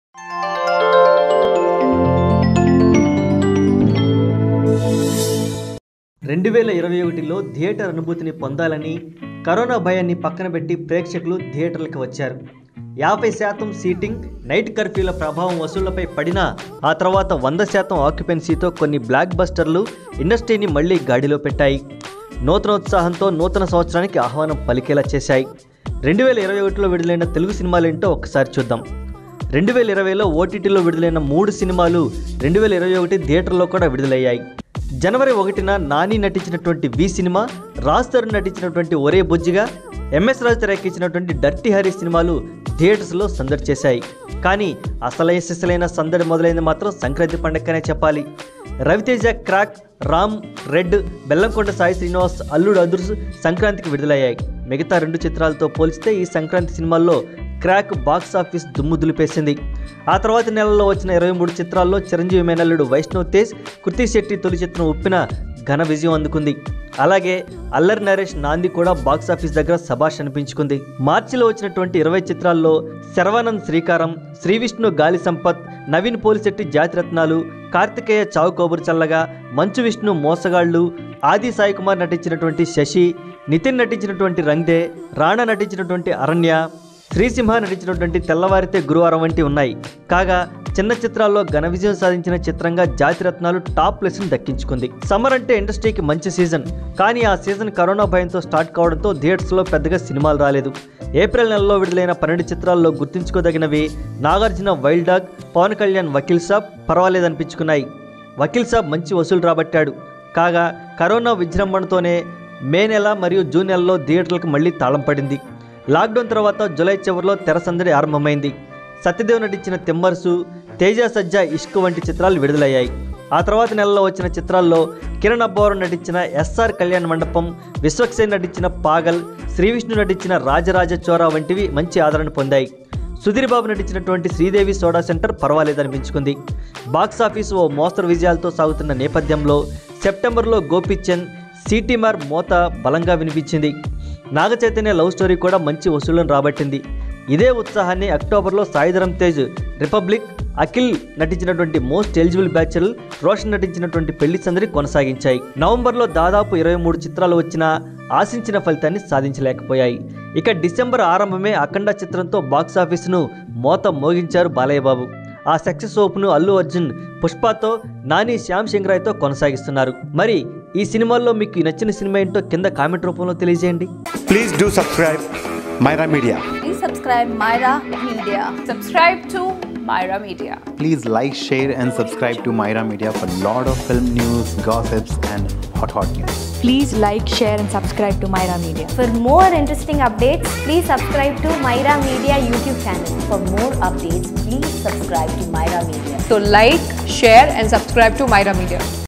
రెండు వేల ఇరవై ఒకటిలో థియేటర్ అనుభూతిని పొందాలని కరోనా భయాన్ని పక్కన పెట్టి ప్రేక్షకులు థియేటర్లకు వచ్చారు యాభై శాతం సీటింగ్ నైట్ కర్ఫ్యూల ప్రభావం వసూళ్లపై పడినా ఆ తర్వాత వంద శాతం ఆక్యుపెన్సీతో కొన్ని బ్లాక్ బస్టర్లు ఇండస్ట్రీని మళ్లీ గాడిలో పెట్టాయి నూతనోత్సాహంతో నూతన సంవత్సరానికి ఆహ్వానం పలికేలా చేశాయి రెండు వేల ఇరవై ఒకటిలో విడుదలైన తెలుగు సినిమాలేంటో ఒక్కసారి చూద్దాం రెండు వేల ఇరవైలో ఓటీటీలో విడుదలైన మూడు సినిమాలు రెండు వేల ఇరవై ఒకటి థియేటర్లో కూడా విడుదలయ్యాయి జనవరి ఒకటిన నాని నటించినటువంటి వి సినిమా రాజ్ తరుణ్ నటించినటువంటి ఒరే బుజ్జిగా ఎంఎస్ రాజు తెరకెక్కించినటువంటి డర్టీ హరి సినిమాలు థియేటర్స్లో సందడి చేశాయి కానీ అసలైన సిసలైన సందడి మొదలైంది మాత్రం సంక్రాంతి పండగనే చెప్పాలి రవితేజ క్రాక్ రామ్ రెడ్ బెల్లంకొండ సాయి శ్రీనివాస్ అల్లుడు అదుర్స్ సంక్రాంతికి విడుదలయ్యాయి మిగతా రెండు చిత్రాలతో పోల్చితే ఈ సంక్రాంతి సినిమాల్లో క్రాక్ బాక్స్ ఆఫీస్ దుమ్ము దులిపేసింది ఆ తర్వాత నెలలో వచ్చిన ఇరవై మూడు చిత్రాల్లో చిరంజీవి మేనల్లుడు వైష్ణవ్ తేజ్ కృతి శెట్టి తొలి చిత్రం ఉప్పిన ఘన విజయం అందుకుంది అలాగే అల్లరి నరేష్ నాంది కూడా బాక్స్ ఆఫీస్ దగ్గర సభాష్ అనిపించుకుంది మార్చిలో వచ్చినటువంటి ఇరవై చిత్రాల్లో శర్వానంద్ శ్రీకారం శ్రీ విష్ణు గాలి సంపత్ నవీన్ పోలిశెట్టి జాతిరత్నాలు కార్తికేయ చావు కబురు చల్లగా మంచు విష్ణు మోసగాళ్ళు ఆది సాయి కుమార్ నటించినటువంటి శశి నితిన్ నటించినటువంటి రంగ్దే రాణా నటించినటువంటి అరణ్య శ్రీసింహ నటించినటువంటి తెల్లవారితే గురువారం వంటి ఉన్నాయి కాగా చిన్న చిత్రాల్లో ఘన విజయం సాధించిన చిత్రంగా జాతిరత్నాలు టాప్ ప్లేస్ను దక్కించుకుంది సమ్మర్ అంటే ఇండస్ట్రీకి మంచి సీజన్ కానీ ఆ సీజన్ కరోనా భయంతో స్టార్ట్ కావడంతో థియేటర్స్లో పెద్దగా సినిమాలు రాలేదు ఏప్రిల్ నెలలో విడుదలైన పన్నెండు చిత్రాల్లో గుర్తుంచుకోదగినవి నాగార్జున వైల్డ్ డాగ్ పవన్ కళ్యాణ్ వకీల్ సాబ్ పర్వాలేదనిపించుకున్నాయి వకీల్ సాబ్ మంచి వసూలు రాబట్టాడు కాగా కరోనా విజృంభణతోనే మే నెల మరియు జూన్ నెలలో థియేటర్లకు మళ్లీ తాళం పడింది లాక్డౌన్ తర్వాత జూలై చివరిలో తెరసందడి ఆరంభమైంది సత్యదేవ్ నటించిన తిమ్మర్సు తేజ సజ్జ ఇష్క్ వంటి చిత్రాలు విడుదలయ్యాయి ఆ తర్వాత నెలలో వచ్చిన చిత్రాల్లో కిరణ్ అబ్బవరం నటించిన ఎస్ఆర్ కళ్యాణ్ మండపం విశ్వక్సేన్ నటించిన పాగల్ శ్రీవిష్ణు నటించిన రాజరాజ చోరా వంటివి మంచి ఆదరణ పొందాయి సుధీర్ బాబు నటించినటువంటి శ్రీదేవి సోడా సెంటర్ పర్వాలేదనిపించుకుంది బాక్స్ ఆఫీస్ ఓ మోస్తరు విజయాలతో సాగుతున్న నేపథ్యంలో సెప్టెంబర్లో గోపీచంద్ సిటీమార్ మోత బలంగా వినిపించింది నాగ చైతన్య లవ్ స్టోరీ కూడా మంచి వసూళ్లను రాబట్టింది ఇదే ఉత్సాహాన్ని అక్టోబర్లో సాయిధరం తేజ్ రిపబ్లిక్ అఖిల్ నటించినటువంటి మోస్ట్ ఎలిజిబుల్ బ్యాచులర్ రోషన్ నటించినటువంటి పెళ్లి సందడి కొనసాగించాయి నవంబర్లో దాదాపు ఇరవై మూడు చిత్రాలు వచ్చినా ఆశించిన ఫలితాన్ని సాధించలేకపోయాయి ఇక డిసెంబర్ ఆరంభమే అఖండ చిత్రంతో బాక్సాఫీస్ను మోత మోగించారు బాలయ్య బాబు ఆ సక్సెస్ ఓపును అల్లు అర్జున్ పుష్పతో నాని శ్యామ్ సింగ్రాయ్తో కొనసాగిస్తున్నారు మరి ఈ సినిమాల్లో మీకు నచ్చిన సినిమా ఏంటో కింద కామెంట్ రూపంలో తెలియజేయండి Please do subscribe Myra Media. Please subscribe Myra Media. Subscribe to Myra Media. Please like, share, and subscribe to Myra Media for lot of film news, gossips, and hot hot news. Please like, share, and subscribe to Myra Media. For more interesting updates, please subscribe to Myra Media YouTube channel. For more updates, please subscribe to Myra Media. So like, share and subscribe to Myra Media.